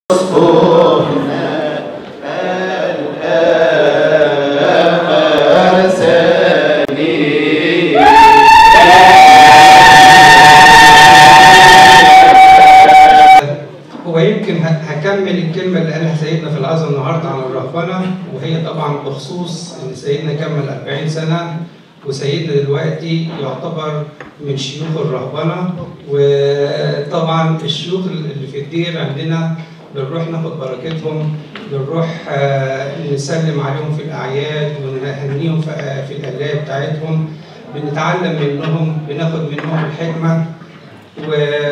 هو يمكن ه- هكمل الكلمة اللي قالها سيدنا في العظة النهاردة عن الرهبنة وهي طبعا بخصوص إن سيدنا كمل 40 سنة وسيدنا دلوقتي يعتبر من شيوخ الرهبنة وطبعا الشيوخ اللي في الدير عندنا بنروح ناخد بركتهم بنروح آه، نسلم عليهم في الأعياد ونهنيهم في آه، في الآلية بتاعتهم بنتعلم منهم بناخد منهم الحكمة و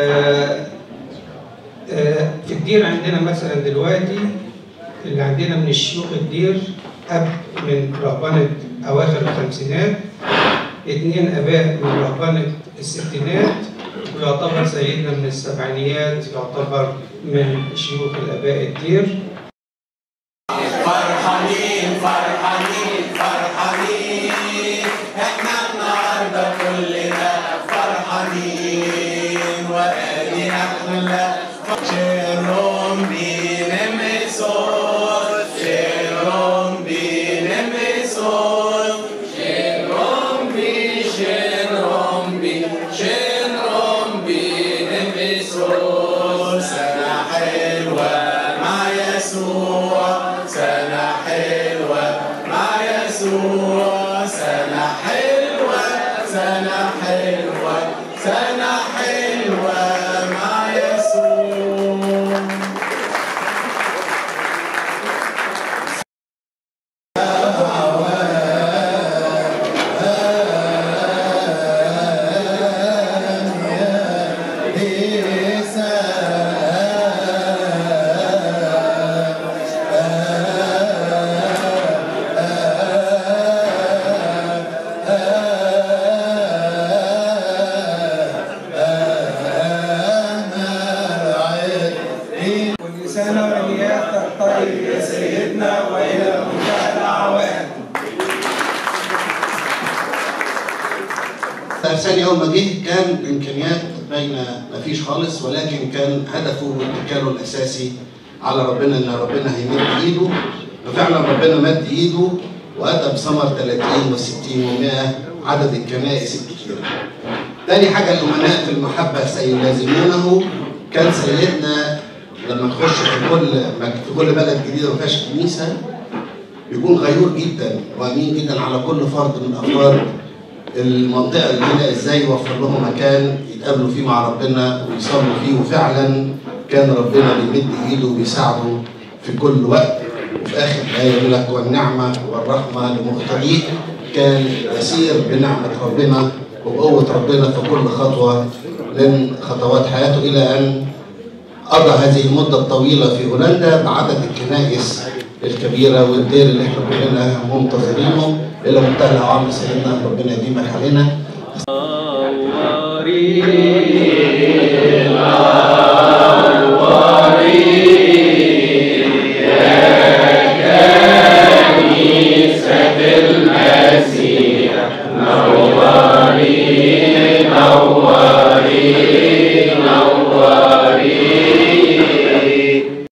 آه، في الدير عندنا مثلا دلوقتي اللي عندنا من الشيوخ الدير أب من رهبنة أواخر الخمسينات اتنين آباء من رهبنة الستينات ويعتبر سيدنا من السبعينيات يعتبر من شيوخ الآباء الدير فرحانين فرحانين فرحانين احنا النهارده كلنا فرحانين وادي احلى شيرون بنمسون شيرون بنمسون شيرون بي شيرون بي شيرون بنمسون سنة حلوة مع يسوع سنة حلوة مع يسوع سنة حلوة سنة حلوة سنة حلوة مع يسوع كل سنة وإياك طيب يا سيدنا وإلى منتهى الأعوام الثاني أول ما جه كان إمكانيات باينة مفيش خالص ولكن كان هدفه واتكاله الأساسي على ربنا إن ربنا هيمد إيده وفعلا ربنا مد إيده وأتى بثمر 30 و60 و100 عدد الكنائس الكتيرة. تاني حاجة الأمناء في المحبة سيلازمونه كان سيدنا لما نخش في كل في كل بلد جديدة ما فيهاش كنيسة بيكون غيور جدا وأمين جدا على كل فرد من أفراد المنطقه الجديده ازاي يوفر لهم مكان يتقابلوا فيه مع ربنا ويصلوا فيه وفعلا كان ربنا بيمد ايده وبيساعده في كل وقت وفي اخر الايه يقول لك والنعمه والرحمه لمقتديه كان يسير بنعمه ربنا وبقوه ربنا في كل خطوه من خطوات حياته الى ان قضى هذه المده الطويله في هولندا بعدد الكنائس الكبيره والدير اللي احنا كلنا منتظرينه الى منتهى العام سيدنا ربنا يديمك علينا نوري